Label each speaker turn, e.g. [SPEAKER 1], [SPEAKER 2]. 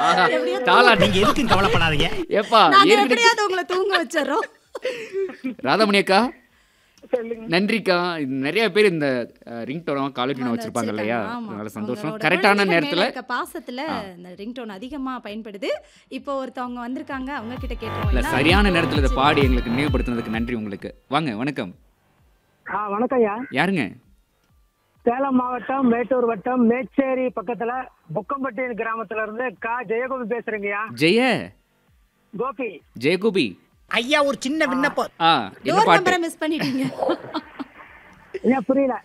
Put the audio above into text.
[SPEAKER 1] ஆஹா,
[SPEAKER 2] எப்படியோ
[SPEAKER 1] தாலா
[SPEAKER 3] நீங்க எதுக்கும் கவலைப்படாதீங்க
[SPEAKER 1] ஏப்பா
[SPEAKER 2] நாங்க
[SPEAKER 1] ஏற்கனவே
[SPEAKER 2] எப்படியாவது உங்களை தூங்க வச்சிடறோம்
[SPEAKER 1] ராதாமணி அக்கா
[SPEAKER 4] சொல்லுங்க
[SPEAKER 1] நன்றிக்கா இது நிறைய பேர் இந்த ரிங்டோனும் காலர் டியூன் வச்சிருப்பாங்க இல்லையா
[SPEAKER 2] ஆமா.
[SPEAKER 1] நல்ல சந்தோஷம்
[SPEAKER 2] அவங்களோட
[SPEAKER 1] கரெக்டான
[SPEAKER 2] குழந்தைகள்
[SPEAKER 1] நேரத்துல
[SPEAKER 2] மேல இருக்க பாசத்துல இந்த ரிங்டோன் அதிகமா பயன்படுது இப்போ ஒருத்தவங்க வந்திருக்காங்க அவங்க கிட்ட கேட்டுருவோம்
[SPEAKER 1] இல்ல
[SPEAKER 2] ஏன்னா,
[SPEAKER 1] சரியான நேரத்துல இதை பாடி எங்களுக்கு நினைவுபடுத்தினதுக்கு நன்றி உங்களுக்கு வாங்க வணக்கம்
[SPEAKER 4] ஆ வணக்கம் ஐயா
[SPEAKER 1] யாருங்க
[SPEAKER 4] சேலம் மாவட்டம் மேட்டூர் வட்டம் மேச்சேரி பக்கத்துல புக்கம்பட்டி கிராமத்துல இருந்து கா ஜெயகோபி பேசுறேங்கய்யா
[SPEAKER 1] ஜெய
[SPEAKER 4] கோபி
[SPEAKER 1] ஜெயகோபி
[SPEAKER 3] ஐயா ஒரு சின்ன விண்ணப்பம்
[SPEAKER 1] ஆ என்ன
[SPEAKER 2] டோர்
[SPEAKER 1] பாட்டு
[SPEAKER 2] நம்பரை மிஸ் பண்ணிட்டீங்க
[SPEAKER 4] ஐயா புரியல